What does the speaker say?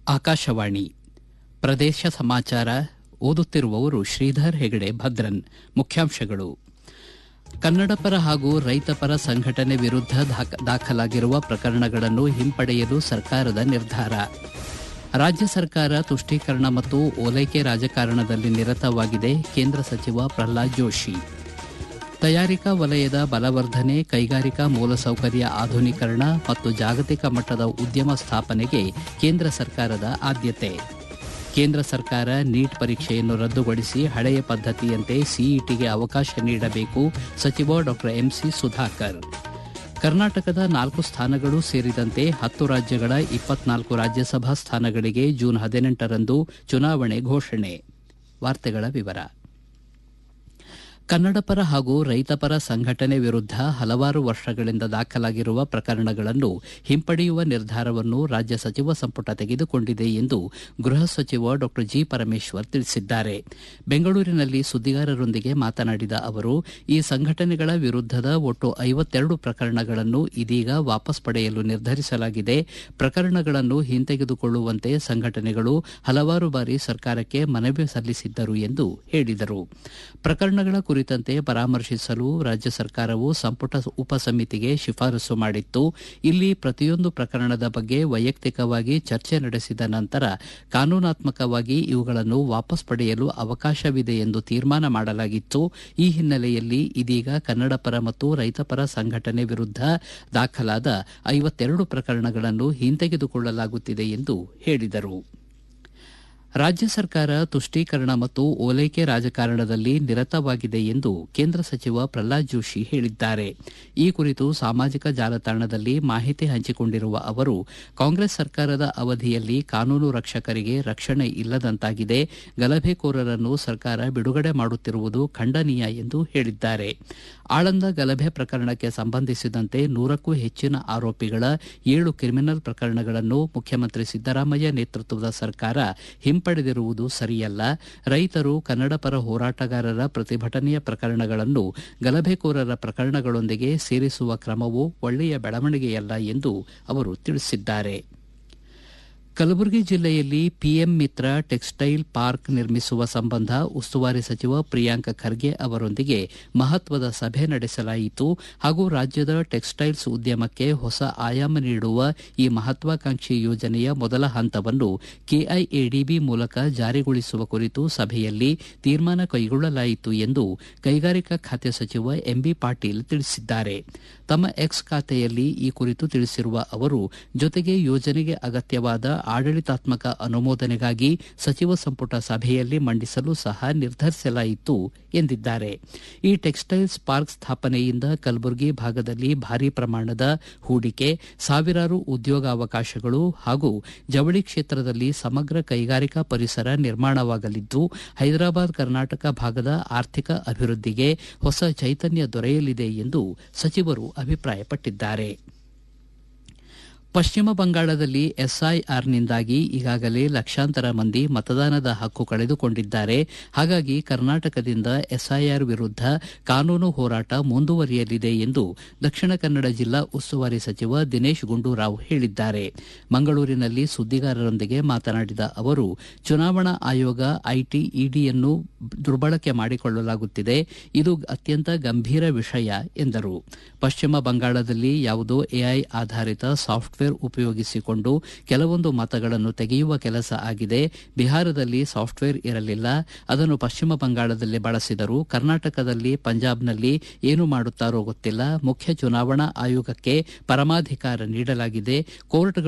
ಆಕಾಶವಾಣಿ ಪ್ರದೇಶ ಸಮಾಚಾರ ಓದುತ್ತಿರುವವರು ಶ್ರೀಧರ್ ಹೆಗಡೆ ಭದ್ರನ್ ಮುಖ್ಯಾಂಶಗಳು ಕನ್ನಡಪರ ಹಾಗೂ ರೈತಪರ ಸಂಘಟನೆ ವಿರುದ್ಧ ದಾಖ- ದಾಖಲಾಗಿರುವ ಪ್ರಕರಣಗಳನ್ನು ಹಿಂಪಡೆಯಲು ಸರ್ಕಾರದ ನಿರ್ಧಾರ ರಾಜ್ಯ ಸರ್ಕಾರ ತುಷ್ಟೀಕರಣ ಮತ್ತು ಓಲೈಕೆ ರಾಜಕಾರಣದಲ್ಲಿ ನಿರತವಾಗಿದೆ ಕೇಂದ್ರ ಸಚಿವ ಪ್ರಹ್ಲಾದ್ ಜೋಶಿ ತಯಾರಿಕಾ ವಲಯದ ಬಲವರ್ಧನೆ ಕೈಗಾರಿಕಾ ಮೂಲಸೌಕರ್ಯ ಆಧುನೀಕರಣ ಮತ್ತು ಜಾಗತಿಕ ಮಟ್ಟದ ಉದ್ಯಮ ಸ್ಥಾಪನೆಗೆ ಕೇಂದ್ರ ಸರ್ಕಾರದ ಆದ್ಯತೆ ಕೇಂದ್ರ ಸರ್ಕಾರ ನೀಟ್ ಪರೀಕ್ಷೆಯನ್ನು ರದ್ದುಗೊಳಿಸಿ ಹಳೆಯ ಪದ್ದತಿಯಂತೆ ಸಿಇಟಿಗೆ ಅವಕಾಶ ನೀಡಬೇಕು ಸಚಿವ ಡಾ ಎಂಸಿ ಸುಧಾಕರ್ ಕರ್ನಾಟಕದ ನಾಲ್ಕು ಸ್ಥಾನಗಳು ಸೇರಿದಂತೆ ಹತ್ತು ರಾಜ್ಯಗಳ ಇಪ್ಪತ್ನಾಲ್ಕು ರಾಜ್ಯಸಭಾ ಸ್ಥಾನಗಳಿಗೆ ಜೂನ್ ಹದಿನೆಂಟರಂದು ಚುನಾವಣೆ ಘೋಷಣೆ ವಾರ್ತೆಗಳ ವಿವರ ಕನ್ನಡಪರ ಹಾಗೂ ರೈತಪರ ಸಂಘಟನೆ ವಿರುದ್ಧ ಹಲವಾರು ವರ್ಷಗಳಿಂದ ದಾಖಲಾಗಿರುವ ಪ್ರಕರಣಗಳನ್ನು ಹಿಂಪಡೆಯುವ ನಿರ್ಧಾರವನ್ನು ರಾಜ್ಯ ಸಚಿವ ಸಂಪುಟ ತೆಗೆದುಕೊಂಡಿದೆ ಎಂದು ಗೃಹ ಸಚಿವ ಡಾ ಜಿ ಪರಮೇಶ್ವರ್ ತಿಳಿಸಿದ್ದಾರೆ ಬೆಂಗಳೂರಿನಲ್ಲಿ ಸುದ್ದಿಗಾರರೊಂದಿಗೆ ಮಾತನಾಡಿದ ಅವರು ಈ ಸಂಘಟನೆಗಳ ವಿರುದ್ಧದ ಒಟ್ಟು ಐವತ್ತೆರಡು ಪ್ರಕರಣಗಳನ್ನು ಇದೀಗ ವಾಪಸ್ ಪಡೆಯಲು ನಿರ್ಧರಿಸಲಾಗಿದೆ ಪ್ರಕರಣಗಳನ್ನು ಹಿಂತೆಗೆದುಕೊಳ್ಳುವಂತೆ ಸಂಘಟನೆಗಳು ಹಲವಾರು ಬಾರಿ ಸರ್ಕಾರಕ್ಕೆ ಮನವಿ ಸಲ್ಲಿಸಿದ್ದರು ಎಂದು ಹೇಳಿದರು ಪ್ರಕರಣಗಳ ಕುರಿತಂತೆ ಪರಾಮರ್ಶಿಸಲು ರಾಜ್ಯ ಸರ್ಕಾರವು ಸಂಪುಟ ಉಪಸಮಿತಿಗೆ ಶಿಫಾರಸು ಮಾಡಿತ್ತು ಇಲ್ಲಿ ಪ್ರತಿಯೊಂದು ಪ್ರಕರಣದ ಬಗ್ಗೆ ವೈಯಕ್ತಿಕವಾಗಿ ಚರ್ಚೆ ನಡೆಸಿದ ನಂತರ ಕಾನೂನಾತ್ಮಕವಾಗಿ ಇವುಗಳನ್ನು ವಾಪಸ್ ಪಡೆಯಲು ಅವಕಾಶವಿದೆ ಎಂದು ತೀರ್ಮಾನ ಮಾಡಲಾಗಿತ್ತು ಈ ಹಿನ್ನೆಲೆಯಲ್ಲಿ ಇದೀಗ ಕನ್ನಡಪರ ಮತ್ತು ರೈತಪರ ಸಂಘಟನೆ ವಿರುದ್ಧ ದಾಖಲಾದ ಐವತ್ತೆರಡು ಪ್ರಕರಣಗಳನ್ನು ಹಿಂತೆಗೆದುಕೊಳ್ಳಲಾಗುತ್ತಿದೆ ಎಂದು ಹೇಳಿದರು ರಾಜ್ಯ ಸರ್ಕಾರ ತುಷ್ಟೀಕರಣ ಮತ್ತು ಓಲೈಕೆ ರಾಜಕಾರಣದಲ್ಲಿ ನಿರತವಾಗಿದೆ ಎಂದು ಕೇಂದ್ರ ಸಚಿವ ಪ್ರಹ್ಲಾದ್ ಜೋಶಿ ಹೇಳಿದ್ದಾರೆ ಈ ಕುರಿತು ಸಾಮಾಜಿಕ ಜಾಲತಾಣದಲ್ಲಿ ಮಾಹಿತಿ ಹಂಚಿಕೊಂಡಿರುವ ಅವರು ಕಾಂಗ್ರೆಸ್ ಸರ್ಕಾರದ ಅವಧಿಯಲ್ಲಿ ಕಾನೂನು ರಕ್ಷಕರಿಗೆ ರಕ್ಷಣೆ ಇಲ್ಲದಂತಾಗಿದೆ ಗಲಭೆಕೋರರನ್ನು ಸರ್ಕಾರ ಬಿಡುಗಡೆ ಮಾಡುತ್ತಿರುವುದು ಖಂಡನೀಯ ಎಂದು ಹೇಳಿದ್ದಾರೆ ಆಳಂದ ಗಲಭೆ ಪ್ರಕರಣಕ್ಕೆ ಸಂಬಂಧಿಸಿದಂತೆ ನೂರಕ್ಕೂ ಹೆಚ್ಚಿನ ಆರೋಪಿಗಳ ಏಳು ಕ್ರಿಮಿನಲ್ ಪ್ರಕರಣಗಳನ್ನು ಮುಖ್ಯಮಂತ್ರಿ ಸಿದ್ದರಾಮಯ್ಯ ನೇತೃತ್ವದ ಸರ್ಕಾರ ಹಿಂಪಡೆದಿರುವುದು ಸರಿಯಲ್ಲ ರೈತರು ಕನ್ನಡಪರ ಹೋರಾಟಗಾರರ ಪ್ರತಿಭಟನೆಯ ಪ್ರಕರಣಗಳನ್ನು ಗಲಭೆಕೋರರ ಪ್ರಕರಣಗಳೊಂದಿಗೆ ಸೇರಿಸುವ ಕ್ರಮವು ಒಳ್ಳೆಯ ಬೆಳವಣಿಗೆಯಲ್ಲ ಎಂದು ಅವರು ತಿಳಿಸಿದ್ದಾರೆ ಕಲಬುರಗಿ ಜಿಲ್ಲೆಯಲ್ಲಿ ಪಿಎಂ ಮಿತ್ರ ಟೆಕ್ಸ್ಟೈಲ್ ಪಾರ್ಕ್ ನಿರ್ಮಿಸುವ ಸಂಬಂಧ ಉಸ್ತುವಾರಿ ಸಚಿವ ಪ್ರಿಯಾಂಕ್ ಖರ್ಗೆ ಅವರೊಂದಿಗೆ ಮಹತ್ವದ ಸಭೆ ನಡೆಸಲಾಯಿತು ಹಾಗೂ ರಾಜ್ಯದ ಟೆಕ್ಸ್ಟೈಲ್ಸ್ ಉದ್ಯಮಕ್ಕೆ ಹೊಸ ಆಯಾಮ ನೀಡುವ ಈ ಮಹತ್ವಾಕಾಂಕ್ಷಿ ಯೋಜನೆಯ ಮೊದಲ ಹಂತವನ್ನು ಕೆಐಎಡಿಬಿ ಮೂಲಕ ಜಾರಿಗೊಳಿಸುವ ಕುರಿತು ಸಭೆಯಲ್ಲಿ ತೀರ್ಮಾನ ಕೈಗೊಳ್ಳಲಾಯಿತು ಎಂದು ಕೈಗಾರಿಕಾ ಖಾತೆ ಸಚಿವ ಎಂಬಿ ಪಾಟೀಲ್ ತಿಳಿಸಿದ್ದಾರೆ ತಮ್ಮ ಎಕ್ಸ್ ಖಾತೆಯಲ್ಲಿ ಈ ಕುರಿತು ತಿಳಿಸಿರುವ ಅವರು ಜೊತೆಗೆ ಯೋಜನೆಗೆ ಅಗತ್ಯವಾದ ಆಡಳಿತಾತ್ಮಕ ಅನುಮೋದನೆಗಾಗಿ ಸಚಿವ ಸಂಪುಟ ಸಭೆಯಲ್ಲಿ ಮಂಡಿಸಲು ಸಹ ನಿರ್ಧರಿಸಲಾಯಿತು ಎಂದಿದ್ದಾರೆ ಈ ಟೆಕ್ಸ್ಟೈಲ್ಸ್ ಪಾರ್ಕ್ ಸ್ಥಾಪನೆಯಿಂದ ಕಲಬುರಗಿ ಭಾಗದಲ್ಲಿ ಭಾರೀ ಪ್ರಮಾಣದ ಹೂಡಿಕೆ ಸಾವಿರಾರು ಉದ್ಯೋಗಾವಕಾಶಗಳು ಹಾಗೂ ಜವಳಿ ಕ್ಷೇತ್ರದಲ್ಲಿ ಸಮಗ್ರ ಕೈಗಾರಿಕಾ ಪರಿಸರ ನಿರ್ಮಾಣವಾಗಲಿದ್ದು ಹೈದರಾಬಾದ್ ಕರ್ನಾಟಕ ಭಾಗದ ಆರ್ಥಿಕ ಅಭಿವೃದ್ಧಿಗೆ ಹೊಸ ಚೈತನ್ಯ ದೊರೆಯಲಿದೆ ಎಂದು ಸಚಿವರು ಅಭಿಪ್ರಾಯಪಟ್ಟಿದ್ದಾರೆ ಪಶ್ಚಿಮ ಬಂಗಾಳದಲ್ಲಿ ಎಸ್ಐಆರ್ನಿಂದಾಗಿ ಈಗಾಗಲೇ ಲಕ್ಷಾಂತರ ಮಂದಿ ಮತದಾನದ ಹಕ್ಕು ಕಳೆದುಕೊಂಡಿದ್ದಾರೆ ಹಾಗಾಗಿ ಕರ್ನಾಟಕದಿಂದ ಎಸ್ಐಆರ್ ವಿರುದ್ಧ ಕಾನೂನು ಹೋರಾಟ ಮುಂದುವರಿಯಲಿದೆ ಎಂದು ದಕ್ಷಿಣ ಕನ್ನಡ ಜಿಲ್ಲಾ ಉಸ್ತುವಾರಿ ಸಚಿವ ದಿನೇಶ್ ಗುಂಡೂರಾವ್ ಹೇಳಿದ್ದಾರೆ ಮಂಗಳೂರಿನಲ್ಲಿ ಸುದ್ದಿಗಾರರೊಂದಿಗೆ ಮಾತನಾಡಿದ ಅವರು ಚುನಾವಣಾ ಆಯೋಗ ಐಟಿ ಇಡಿಯನ್ನು ದುರ್ಬಳಕೆ ಮಾಡಿಕೊಳ್ಳಲಾಗುತ್ತಿದೆ ಇದು ಅತ್ಯಂತ ಗಂಭೀರ ವಿಷಯ ಎಂದರು ಪಶ್ಚಿಮ ಬಂಗಾಳದಲ್ಲಿ ಯಾವುದೋ ಎಐ ಆಧಾರಿತ ಸಾಫ್ಟ್ವೇರ್ ಉಪಯೋಗಿಸಿಕೊಂಡು ಕೆಲವೊಂದು ಮತಗಳನ್ನು ತೆಗೆಯುವ ಕೆಲಸ ಆಗಿದೆ ಬಿಹಾರದಲ್ಲಿ ಸಾಫ್ಟ್ವೇರ್ ಇರಲಿಲ್ಲ ಅದನ್ನು ಪಶ್ಚಿಮ ಬಂಗಾಳದಲ್ಲಿ ಬಳಸಿದರು ಕರ್ನಾಟಕದಲ್ಲಿ ಪಂಜಾಬ್ನಲ್ಲಿ ಏನು ಮಾಡುತ್ತಾರೋ ಗೊತ್ತಿಲ್ಲ ಮುಖ್ಯ ಚುನಾವಣಾ ಆಯೋಗಕ್ಕೆ ಪರಮಾಧಿಕಾರ ನೀಡಲಾಗಿದೆ ಕೋರ್ಟ್ಗಳು